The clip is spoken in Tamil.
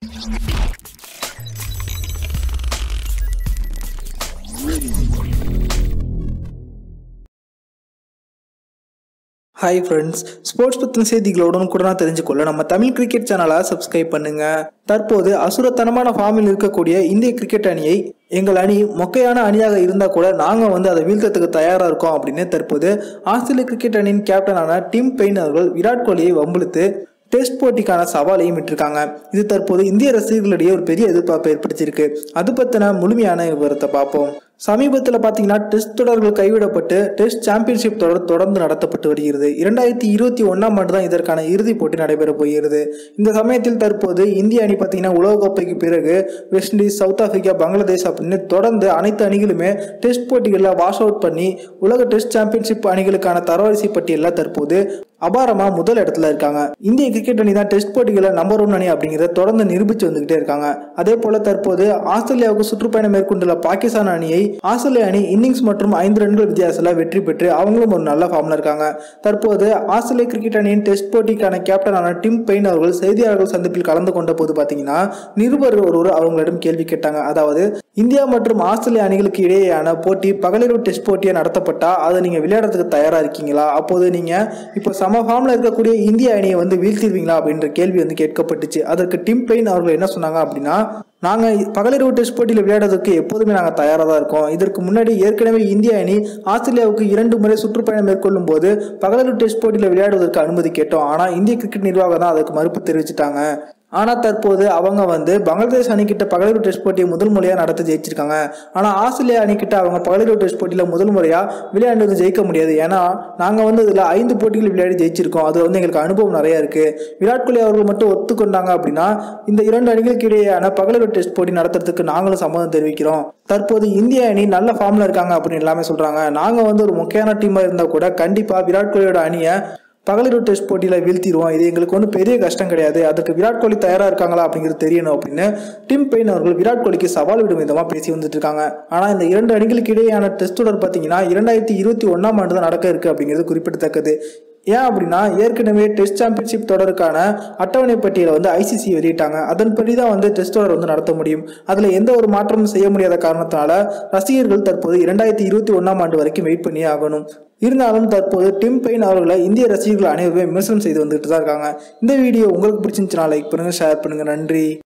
ஹாய் ஃப்ரெண்ட்ஸ் ஸ்போர்ட்ஸ் பற்றின செய்திகளோடு கூட தெரிஞ்சுக்கொள்ள நம்ம தமிழ் கிரிக்கெட் சேனலை சப்ஸ்கிரைப் பண்ணுங்க தற்போது அசுரத்தனமான ஃபார்மில் இருக்கக்கூடிய இந்திய கிரிக்கெட் அணியை எங்கள் அணி மொக்கையான அணியாக இருந்தால் கூட நாங்கள் வந்து அதை வீழ்த்தத்துக்கு தயாராக இருக்கோம் அப்படின்னு தற்போது ஆஸ்திரேலிய கிரிக்கெட் அணியின் கேப்டனான டிம் பெயின் அவர்கள் விராட் கோலியை வம்பிழுத்து டெஸ்ட் போட்டிக்கான சவாலையும் விட்டிருக்காங்க இது தற்போது இந்திய ரசிகர்களிடையே ஒரு பெரிய எதிர்பார்ப்பை ஏற்படுத்தியிருக்கு அது பற்றின முழுமையான விவரத்தை பார்ப்போம் சமீபத்தில் பார்த்தீங்கன்னா டெஸ்ட் தொடர்கள் கைவிடப்பட்டு டெஸ்ட் சாம்பியன்ஷிப் தொடர் தொடர்ந்து நடத்தப்பட்டு வருகிறது இரண்டாயிரத்தி இருபத்தி ஒன்றாம் ஆண்டு தான் இதற்கான இறுதிப் போட்டி நடைபெற போகிறது இந்த சமயத்தில் தற்போது இந்திய அணி பார்த்தீங்கன்னா உலகக்கோப்பைக்கு பிறகு West Indies South Africa Bangladesh அப்படின்னு தொடர்ந்து அனைத்து அணிகளுமே டெஸ்ட் போட்டிகளில் வாஷ் அவுட் பண்ணி உலக டெஸ்ட் சாம்பியன்ஷிப் அணிகளுக்கான தரவரிசை பட்டியலில் தற்போது அபாரமா முதல் இடத்துல இருக்காங்க இந்திய கிரிக்கெட் அணி தான் டெஸ்ட் போட்டிகளில் நம்பர் ஒன் அணி அப்படிங்கிறத தொடர்ந்து நிரூபிச்சு வந்துகிட்டே இருக்காங்க அதே போல தற்போது ஆஸ்திரேலியாவுக்கு சுற்றுப்பயணம் மேற்கொண்டுள்ள பாகிஸ்தான் அணியை ஆஸ்திரேலிய அணி இன்னிங்ஸ் மற்றும் ஐந்து ரன்கள் வித்தியாசத்தில் வெற்றி பெற்று அவங்களும் ஒரு நல்ல ஃபார்ம்ல இருக்காங்க தற்போது ஆஸ்திரேலிய கிரிக்கெட் அணியின் டெஸ்ட் போட்டிக்கான கேப்டனான டிம் பெயின் அவர்கள் செய்தியாளர்கள் சந்திப்பில் கலந்து கொண்ட போது பார்த்தீங்கன்னா நிருபர் ஒருவர் அவங்களிடம் கேள்வி கேட்டாங்க அதாவது இந்தியா மற்றும் ஆஸ்திரேலிய அணிகளுக்கு இடையேயான போட்டி பகலிரவு டெஸ்ட் போட்டியை நடத்தப்பட்டா அதை நீங்க விளையாடுறதுக்கு தயாரா இருக்கீங்களா அப்போது நீங்க இப்போ சம ஃபார்ம்ல இருக்கக்கூடிய இந்திய அணியை வந்து வீழ்த்திடுவீங்களா அப்படின்ற கேள்வி வந்து கேட்கப்பட்டுச்சு அதற்கு டிம் பெயின் அவர்கள் என்ன சொன்னாங்க அப்படின்னா நாங்கள் பகலிரவு டெஸ்ட் போட்டியில் விளையாடுறதுக்கு எப்போதுமே நாங்கள் தயாராக தான் இருக்கோம் இதற்கு முன்னாடி ஏற்கனவே இந்திய அணி ஆஸ்திரேலியாவுக்கு இரண்டு முறை சுற்றுப்பயணம் மேற்கொள்ளும் போது பகலிரவு டெஸ்ட் போட்டியில் விளையாடுவதற்கு அனுமதி கேட்டோம் ஆனால் இந்திய கிரிக்கெட் நிர்வாகம் தான் அதுக்கு மறுப்பு தெரிவிச்சிட்டாங்க ஆனால் தற்போது அவங்க வந்து பங்களாதேஷ் அணிக்கிட்ட பகலிரவு டெஸ்ட் போட்டியை முதல் முறையாக நடத்தி ஜெயிச்சிருக்காங்க ஆனால் ஆஸ்திரேலியா அணிக்கிட்ட அவங்க பகலிரவு டெஸ்ட் போட்டியில் முதல் முறையாக விளையாண்டு ஜெயிக்க முடியாது ஏன்னா நாங்கள் வந்து இதில் ஐந்து போட்டிகள் விளையாடி ஜெயிச்சிருக்கோம் அது வந்து எங்களுக்கு அனுபவம் நிறையா இருக்குது விராட் கோலி அவர்கள் மட்டும் ஒத்துக்கொண்டாங்க அப்படின்னா இந்த இரண்டு அணிகளுக்கு இடையேயான பகலிரவு டெஸ்ட் போட்டி நடத்துறதுக்கு நாங்களும் சம்மதம் தெரிவிக்கிறோம் தற்போது இந்திய அணி நல்ல ஃபார்மில் இருக்காங்க அப்படின்னு எல்லாமே சொல்கிறாங்க நாங்கள் வந்து ஒரு முக்கியமான டீமாக இருந்தால் கூட கண்டிப்பாக விராட் கோலியோட அணியை பகலிரவு டெஸ்ட் போட்டியில் வீழ்த்திடுவோம் இது எங்களுக்கு ஒன்றும் பெரிய கஷ்டம் கிடையாது அதுக்கு விராட் கோலி தயாராக இருக்காங்களா அப்படிங்கிறது தெரியணும் அப்படின்னு டிம் பெயின் அவர்கள் விராட் கோலிக்கு சவால் விடும் விதமாக பேசி வந்துட்டு இருக்காங்க ஆனால் இந்த இரண்டு அணிகளுக்கு இடையேயான டெஸ்ட் தொடர் பார்த்தீங்கன்னா இரண்டாயிரத்தி இருபத்தி ஒன்றாம் ஆண்டு தான் நடக்க இருக்கு அப்படிங்கிறது குறிப்பிடத்தக்கது ஏன் அப்படின்னா ஏற்கனவே டெஸ்ட் சாம்பியன்ஷிப் தொடருக்கான அட்டவணை பட்டியலை வந்து ஐசிசி வெளியிட்டாங்க அதன்படி தான் வந்து டெஸ்ட் தொடர் வந்து நடத்த முடியும் அதில் எந்த ஒரு மாற்றமும் செய்ய முடியாத காரணத்தினால ரசிகர்கள் தற்போது இரண்டாயிரத்தி இருபத்தி ஒன்றாம் ஆண்டு வரைக்கும் வெயிட் பண்ணியே ஆகணும் இருந்தாலும் தற்போது டிம் பெயின் அவர்களை இந்திய ரசிகர்கள் அனைவருமே விமர்சனம் செய்து வந்துட்டு தான் இருக்காங்க இந்த வீடியோ உங்களுக்கு பிடிச்சிருந்துச்சுன்னா லைக் பண்ணுங்க ஷேர் பண்ணுங்க நன்றி